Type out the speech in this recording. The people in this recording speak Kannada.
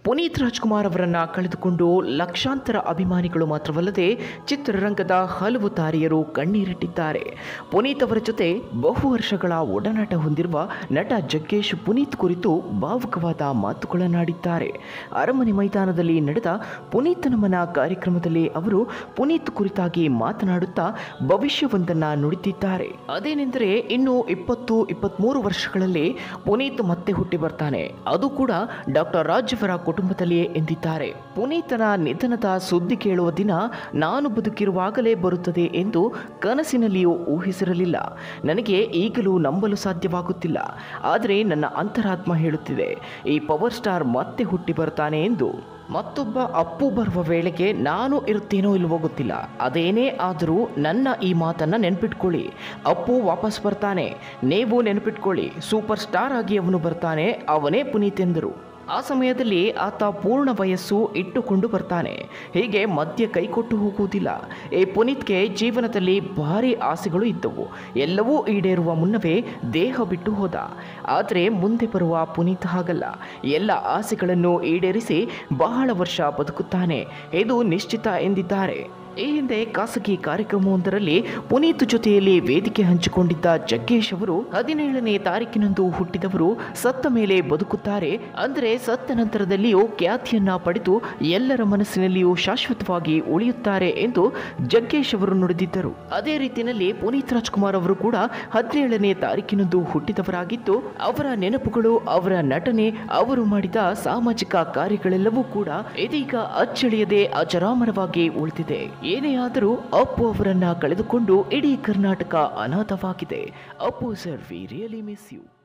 ಪುನೀತ್ ರಾಜ್ಕುಮಾರ್ ಅವರನ್ನ ಕಳೆದುಕೊಂಡು ಲಕ್ಷಾಂತರ ಅಭಿಮಾನಿಗಳು ಮಾತ್ರವಲ್ಲದೆ ಚಿತ್ರರಂಗದ ಹಲವು ತಾರೆಯರು ಕಣ್ಣೀರಿಟ್ಟಿದ್ದಾರೆ ಪುನೀತ್ ಅವರ ಜೊತೆ ಬಹು ವರ್ಷಗಳ ಒಡನಾಟ ಹೊಂದಿರುವ ನಟ ಜಗ್ಗೇಶ್ ಪುನೀತ್ ಕುರಿತು ಭಾವುಕವಾದ ಮಾತುಗಳನ್ನಾಡಿದ್ದಾರೆ ಅರಮನೆ ಮೈದಾನದಲ್ಲಿ ನಡೆದ ಪುನೀತ್ ನಮನ ಕಾರ್ಯಕ್ರಮದಲ್ಲಿ ಅವರು ಪುನೀತ್ ಕುರಿತಾಗಿ ಮಾತನಾಡುತ್ತಾ ಭವಿಷ್ಯವೊಂದನ್ನ ನುಡಿದಿದ್ದಾರೆ ಅದೇನೆಂದರೆ ಇನ್ನು ಇಪ್ಪತ್ತು ಇಪ್ಪತ್ತ್ಮೂರು ವರ್ಷಗಳಲ್ಲಿ ಪುನೀತ್ ಮತ್ತೆ ಹುಟ್ಟಿ ಬರ್ತಾನೆ ಅದು ಕೂಡ ಡಾಕ್ಟರ್ ರಾಜ್ ಅವರ ಕುಟುಂಬದಲ್ಲಿಯೇ ಎಂದಿದ್ದಾರೆ ಪುನೀತನ ನಿಧನದ ಸುದ್ದಿ ಕೇಳುವ ದಿನ ನಾನು ಬದುಕಿರುವಾಗಲೇ ಬರುತ್ತದೆ ಎಂದು ಕನಸಿನಲ್ಲಿಯೂ ಊಹಿಸಿರಲಿಲ್ಲ ನನಗೆ ಈಗಲೂ ನಂಬಲು ಸಾಧ್ಯವಾಗುತ್ತಿಲ್ಲ ಆದರೆ ನನ್ನ ಅಂತರಾತ್ಮ ಹೇಳುತ್ತಿದೆ ಈ ಪವರ್ ಸ್ಟಾರ್ ಮತ್ತೆ ಹುಟ್ಟಿ ಬರ್ತಾನೆ ಎಂದು ಮತ್ತೊಬ್ಬ ಅಪ್ಪು ಬರುವ ವೇಳೆಗೆ ನಾನು ಇರುತ್ತೇನೋ ಇಲ್ವೋ ಗೊತ್ತಿಲ್ಲ ಅದೇನೇ ಆದರೂ ನನ್ನ ಈ ಮಾತನ್ನು ನೆನ್ಪಿಟ್ಕೊಳ್ಳಿ ಅಪ್ಪು ವಾಪಸ್ ಬರ್ತಾನೆ ನೀವು ನೆನಪಿಟ್ಕೊಳ್ಳಿ ಸೂಪರ್ ಸ್ಟಾರ್ ಆಗಿ ಅವನು ಬರ್ತಾನೆ ಅವನೇ ಪುನೀತ್ ಎಂದರು ಆ ಸಮಯದಲ್ಲಿ ಆತ ಪೂರ್ಣ ವಯಸ್ಸು ಇಟ್ಟುಕೊಂಡು ಬರ್ತಾನೆ ಹೀಗೆ ಮಧ್ಯ ಕೈಕೊಟ್ಟು ಹೋಗುವುದಿಲ್ಲ ಈ ಪುನೀತ್ಗೆ ಜೀವನದಲ್ಲಿ ಭಾರಿ ಆಸೆಗಳು ಇದ್ದವು ಎಲ್ಲವೂ ಈಡೇರುವ ಮುನ್ನವೇ ದೇಹ ಬಿಟ್ಟು ಹೋದ ಆದರೆ ಮುಂದೆ ಬರುವ ಪುನೀತ್ ಹಾಗಲ್ಲ ಎಲ್ಲ ಆಸೆಗಳನ್ನು ಈಡೇರಿಸಿ ಬಹಳ ವರ್ಷ ಬದುಕುತ್ತಾನೆ ಇದು ನಿಶ್ಚಿತ ಎಂದಿದ್ದಾರೆ ಈ ಹಿಂದೆ ಖಾಸಗಿ ಕಾರ್ಯಕ್ರಮವೊಂದರಲ್ಲಿ ಪುನೀತ್ ಜೊತೆಯಲ್ಲಿ ವೇದಿಕೆ ಹಂಚಿಕೊಂಡಿದ್ದ ಜಗ್ಗೇಶ್ ಅವರು ಹದಿನೇಳನೇ ತಾರೀಕಿನಂದು ಹುಟ್ಟಿದವರು ಸತ್ತ ಮೇಲೆ ಬದುಕುತ್ತಾರೆ ಅಂದರೆ ಸತ್ತ ನಂತರದಲ್ಲಿಯೂ ಖ್ಯಾತಿಯನ್ನ ಪಡೆದು ಎಲ್ಲರ ಮನಸ್ಸಿನಲ್ಲಿಯೂ ಶಾಶ್ವತವಾಗಿ ಉಳಿಯುತ್ತಾರೆ ಎಂದು ಜಗ್ಗೇಶ್ ಅವರು ನುಡಿದಿದ್ದರು ಅದೇ ರೀತಿಯಲ್ಲಿ ಪುನೀತ್ ರಾಜ್ಕುಮಾರ್ ಅವರು ಕೂಡ ಹದಿನೇಳನೇ ತಾರೀಕಿನಂದು ಹುಟ್ಟಿದವರಾಗಿದ್ದು ಅವರ ನೆನಪುಗಳು ಅವರ ನಟನೆ ಅವರು ಮಾಡಿದ ಸಾಮಾಜಿಕ ಕಾರ್ಯಗಳೆಲ್ಲವೂ ಕೂಡ ಇದೀಗ ಅಚ್ಚಳಿಯದೆ ಅಜರಾಮರವಾಗಿ ಉಳಿದಿದೆ ಏನೇ ಆದರೂ ಅಪ್ಪು ಅವರನ್ನ ಕಳೆದುಕೊಂಡು ಇಡೀ ಕರ್ನಾಟಕ ಅನಾಥವಾಗಿದೆ Appu sir we really miss you